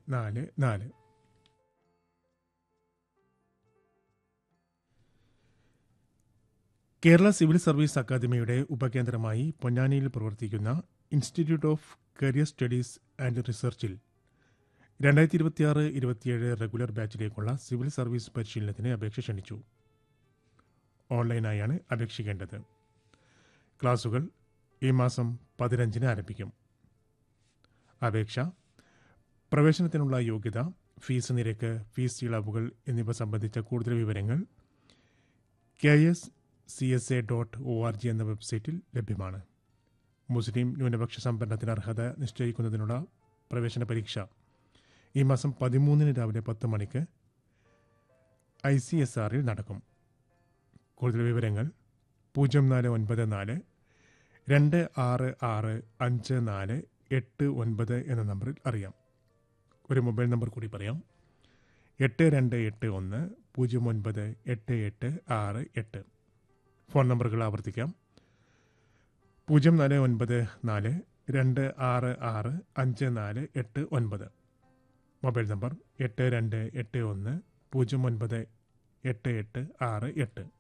നാല് നാല് Kerala civil service അക്കാദമിയുടെ ഉപകേന്ദ്രമായി പൊന്നാനിയിൽ പ്രവർത്തിക്കുന്ന institute of career studies and റിസർച്ചിൽ രണ്ടായിരത്തി ഇരുപത്തിയാറ് ഇരുപത്തിയേഴ് റെഗുലർ ബാച്ചിലേക്കുള്ള സിവിൽ സർവീസ് പരിശീലനത്തിന് അപേക്ഷ ക്ഷണിച്ചു ഓൺലൈനായാണ് അപേക്ഷിക്കേണ്ടത് ക്ലാസുകൾ ഈ മാസം പതിനഞ്ചിന് ആരംഭിക്കും അപേക്ഷ പ്രവേശനത്തിനുള്ള യോഗ്യത ഫീസ് നിരക്ക് ഫീസ് ഇളവുകൾ എന്നിവ സംബന്ധിച്ച കൂടുതൽ വിവരങ്ങൾ K S C S A dot O R G എന്ന വെബ്സൈറ്റിൽ ലഭ്യമാണ് മുസ്ലിം ന്യൂനപക്ഷ സംവരണത്തിന് അർഹത നിശ്ചയിക്കുന്നതിനുള്ള പ്രവേശന പരീക്ഷ ഈ മാസം പതിമൂന്നിന് രാവിലെ പത്ത് മണിക്ക് ഐ സി എസ് ആറിൽ നടക്കും കൂടുതൽ വിവരങ്ങൾ പൂജ്യം നാല് ഒൻപത് നാല് രണ്ട് ആറ് ആറ് അഞ്ച് നാല് എട്ട് ഒൻപത് എന്ന നമ്പറിൽ അറിയാം ഒരു മൊബൈൽ നമ്പർ കൂടി പറയാം എട്ട് രണ്ട് എട്ട് ഒന്ന് പൂജ്യം ഒൻപത് എട്ട് എട്ട് ആറ് എട്ട് ഫോൺ നമ്പറുകൾ ആവർത്തിക്കാം പൂജ്യം നാല് ഒൻപത് നാല് രണ്ട് ആറ് ആറ് അഞ്ച് നാല് എട്ട് ഒൻപത് മൊബൈൽ നമ്പർ എട്ട് രണ്ട് എട്ട് ഒന്ന് പൂജ്യം ഒൻപത് എട്ട് എട്ട് ആറ് എട്ട്